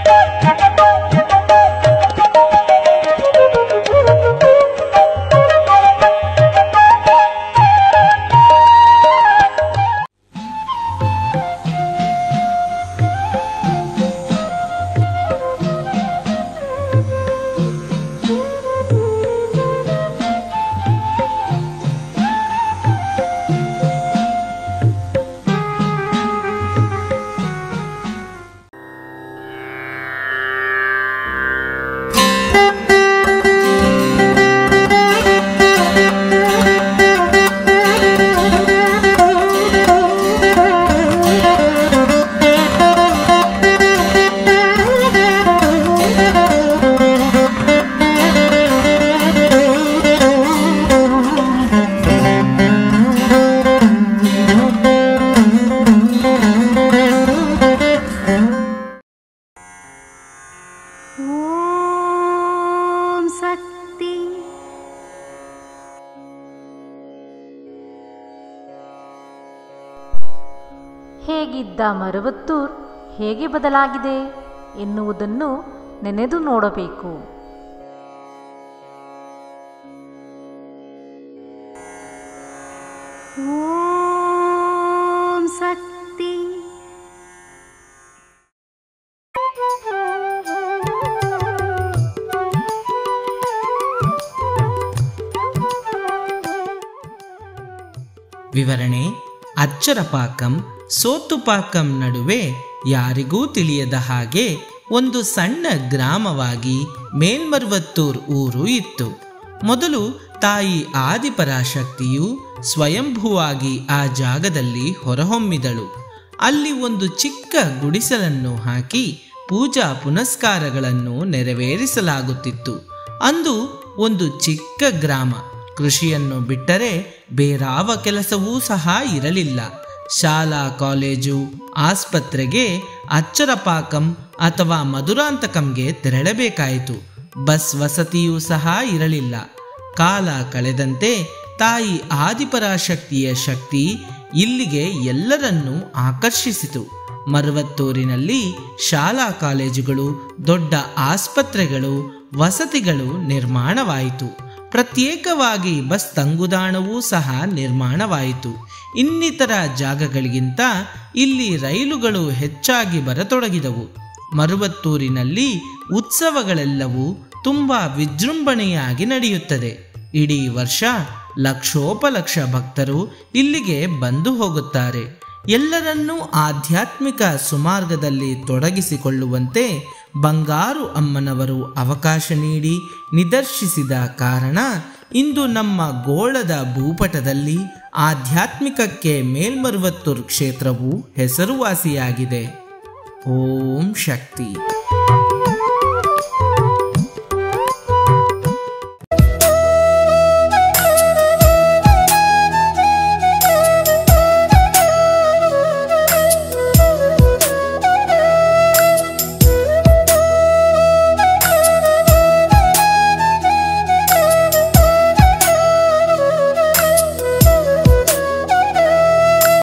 ಓಂ ಶಕ್ತಿ ಹೇಗಿದ್ದ ಮರವತ್ತೂರ್ ಹೇಗೆ ಬದಲಾಗಿದೆ ಎನ್ನುವುದನ್ನು ನೆನೆದು ನೋಡಬೇಕು ಓಂ ಶಕ್ತಿ ವಿವರಣೆ ಅಚ್ಚರಪಾಕಂ ಸೋತುಪಾಕಂ ನಡುವೆ ಯಾರಿಗೂ ತಿಳಿಯದ ಹಾಗೆ ಒಂದು ಸಣ್ಣ ಗ್ರಾಮವಾಗಿ ಮೇಲ್ಮರ್ವತ್ತೂರ್ ಊರು ಇತ್ತು ಮೊದಲು ತಾಯಿ ಆದಿಪರಾಶಕ್ತಿಯು ಸ್ವಯಂಭುವಾಗಿ ಆ ಜಾಗದಲ್ಲಿ ಹೊರಹೊಮ್ಮಿದಳು ಅಲ್ಲಿ ಒಂದು ಚಿಕ್ಕ ಗುಡಿಸಲನ್ನು ಹಾಕಿ ಪೂಜಾ ಪುನಸ್ಕಾರಗಳನ್ನು ನೆರವೇರಿಸಲಾಗುತ್ತಿತ್ತು ಅಂದು ಒಂದು ಚಿಕ್ಕ ಗ್ರಾಮ ಕೃಷಿಯನ್ನು ಬಿಟ್ಟರೆ ಬೇರಾವ ಕೆಲಸವೂ ಸಹ ಇರಲಿಲ್ಲ ಶಾಲಾ ಕಾಲೇಜು ಆಸ್ಪತ್ರೆಗೆ ಅಚ್ಚರಪಾಕಂ ಅಥವಾ ಮಧುರಾಂತಕಂಗೆ ತೆರಳಬೇಕಾಯಿತು ಬಸ್ ವಸತಿಯೂ ಸಹ ಇರಲಿಲ್ಲ ಕಾಲ ಕಳೆದಂತೆ ತಾಯಿ ಆದಿಪರಾಶಕ್ತಿಯ ಶಕ್ತಿ ಇಲ್ಲಿಗೆ ಎಲ್ಲರನ್ನೂ ಆಕರ್ಷಿಸಿತು ಮರುವತ್ತೂರಿನಲ್ಲಿ ಶಾಲಾ ಕಾಲೇಜುಗಳು ದೊಡ್ಡ ಆಸ್ಪತ್ರೆಗಳು ವಸತಿಗಳು ನಿರ್ಮಾಣವಾಯಿತು ಪ್ರತ್ಯೇಕವಾಗಿ ಬಸ್ ತಂಗುದಾಣವೂ ಸಹ ನಿರ್ಮಾಣವಾಯಿತು ಇನ್ನಿತರ ಜಾಗಗಳಿಗಿಂತ ಇಲ್ಲಿ ರೈಲುಗಳು ಹೆಚ್ಚಾಗಿ ಬರತೊಡಗಿದವು ಮರುವತ್ತೂರಿನಲ್ಲಿ ಉತ್ಸವಗಳೆಲ್ಲವೂ ತುಂಬ ವಿಜೃಂಭಣೆಯಾಗಿ ನಡೆಯುತ್ತದೆ ಇಡೀ ವರ್ಷ ಲಕ್ಷೋಪಲಕ್ಷ ಭಕ್ತರು ಇಲ್ಲಿಗೆ ಬಂದು ಹೋಗುತ್ತಾರೆ ಎಲ್ಲರನ್ನೂ ಆಧ್ಯಾತ್ಮಿಕ ಸುಮಾರ್ಗದಲ್ಲಿ ತೊಡಗಿಸಿಕೊಳ್ಳುವಂತೆ ಬಂಗಾರು ಅಮ್ಮನವರು ಅವಕಾಶ ನೀಡಿ ನಿದರ್ಶಿಸಿದ ಕಾರಣ ಇಂದು ನಮ್ಮ ಗೋಳದ ಭೂಪಟದಲ್ಲಿ ಆಧ್ಯಾತ್ಮಿಕಕ್ಕೆ ಮೇಲ್ಮರುವತ್ತೂರು ಕ್ಷೇತ್ರವು ಹೆಸರುವಾಸಿಯಾಗಿದೆ ಓಂ ಶಕ್ತಿ